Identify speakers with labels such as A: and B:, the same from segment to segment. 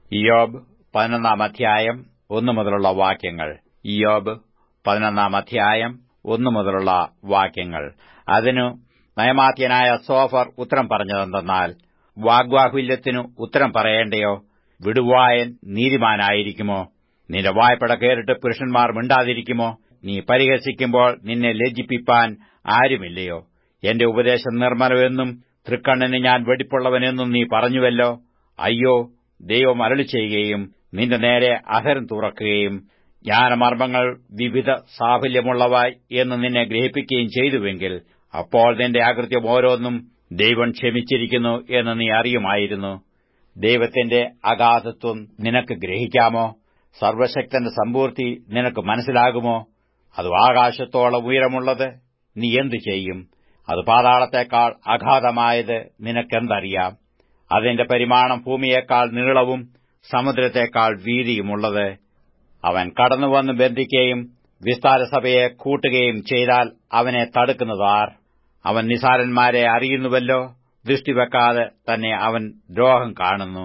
A: ഇയോബ് പതിനൊന്നാം അധ്യായം ഒന്നു മുതലുള്ള വാക്യങ്ങൾ ഇയോബ് പതിനൊന്നാം അധ്യായം ഒന്നു മുതലുള്ള വാക്യങ്ങൾ അതിനു നയമാത്യനായ സോഫർ ഉത്തരം പറഞ്ഞതെന്തെന്നാൽ വാഗ്വാഹുല്യത്തിനു ഉത്തരം പറയേണ്ടയോ വിടുവായൻ നീതിമാനായിരിക്കുമോ നിന്റെ വായ്പട കേറിട്ട് പുരുഷന്മാർ മിണ്ടാതിരിക്കുമോ നീ പരിഹസിക്കുമ്പോൾ നിന്നെ ലജ്ജിപ്പിപ്പാൻ ആരുമില്ലയോ എന്റെ ഉപദേശം നിർമ്മലമെന്നും തൃക്കണ്ണിന് ഞാൻ വെടിപ്പുള്ളവനെന്നും നീ പറഞ്ഞുവല്ലോ അയ്യോ ദൈവം അരളി ചെയ്യുകയും നിന്റെ നേരെ അഹരം തുറക്കുകയും ജ്ഞാനമർമ്മങ്ങൾ വിവിധ സാഫല്യമുള്ളവ എന്ന് നിന്നെ ഗ്രഹിപ്പിക്കുകയും ചെയ്തുവെങ്കിൽ അപ്പോൾ നിന്റെ അകൃത്യം ഓരോന്നും ദൈവം ക്ഷമിച്ചിരിക്കുന്നു എന്ന് നീ അറിയുമായിരുന്നു ദൈവത്തിന്റെ അഗാധത്വം നിനക്ക് ഗ്രഹിക്കാമോ സർവശക്തന്റെ സമ്പൂർത്തി നിനക്ക് മനസ്സിലാകുമോ അത് ആകാശത്തോളം ഉയരമുള്ളത് നീ എന്തു ചെയ്യും അത് പാതാളത്തെക്കാൾ അഗാധമായത് നിനക്കെന്തറിയാം അതിന്റെ പരിമാണം ഭൂമിയേക്കാൾ നീളവും സമുദ്രത്തെക്കാൾ വീതിയുമുള്ളത് അവൻ കടന്നുവന്ന് ബന്ധിക്കുകയും വിസ്താരസഭയെ കൂട്ടുകയും ചെയ്താൽ അവനെ തടുക്കുന്നതാർ അവൻ നിസാരന്മാരെ അറിയുന്നുവല്ലോ ദൃഷ്ടിവെക്കാതെ തന്നെ അവൻ ദ്രോഹം കാണുന്നു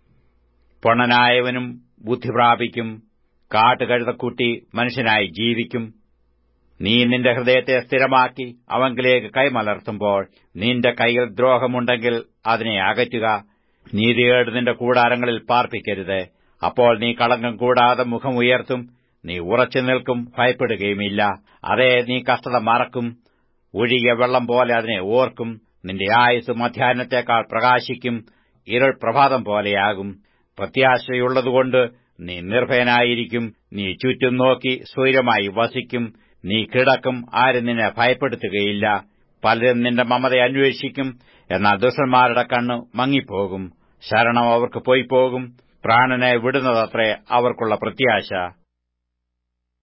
A: പൊണ്ണനായവനും ബുദ്ധി പ്രാപിക്കും കാട്ടുകഴുതക്കുട്ടി മനുഷ്യനായി ജീവിക്കും നീ നിന്റെ ഹൃദയത്തെ സ്ഥിരമാക്കി അവങ്കിലേക്ക് കൈമലർത്തുമ്പോൾ നിന്റെ കൈയിൽ ദ്രോഹമുണ്ടെങ്കിൽ അതിനെ അകറ്റുക നീതികേട് നിന്റെ കൂടാരങ്ങളിൽ പാർപ്പിക്കരുത് അപ്പോൾ നീ കളങ്കം കൂടാതെ മുഖം ഉയർത്തും നീ ഉറച്ചു നിൽക്കും ഭയപ്പെടുകയുമില്ല അതേ നീ കഷ്ടത മറക്കും ഒഴുകിയ വെള്ളം പോലെ അതിനെ ഓർക്കും നിന്റെ ആയുസ് മധ്യാഹ്നത്തെക്കാൾ പ്രകാശിക്കും ഇരുൾ പ്രഭാതം പോലെയാകും പ്രത്യാശയുള്ളതുകൊണ്ട് നീ നിർഭയനായിരിക്കും നീ ചുറ്റും നോക്കി സ്വൈരമായി വസിക്കും നീ കിടക്കും ആരും നിന്നെ ഭയപ്പെടുത്തുകയില്ല പലരും നിന്റെ മമത അന്വേഷിക്കും എന്നാൽ ദുഷ്ടന്മാരുടെ കണ്ണ് മങ്ങിപ്പോകും ശരണം അവർക്ക് പോയിപ്പോകും പ്രാണനെ വിടുന്നതത്രേ അവർക്കുള്ള പ്രത്യാശ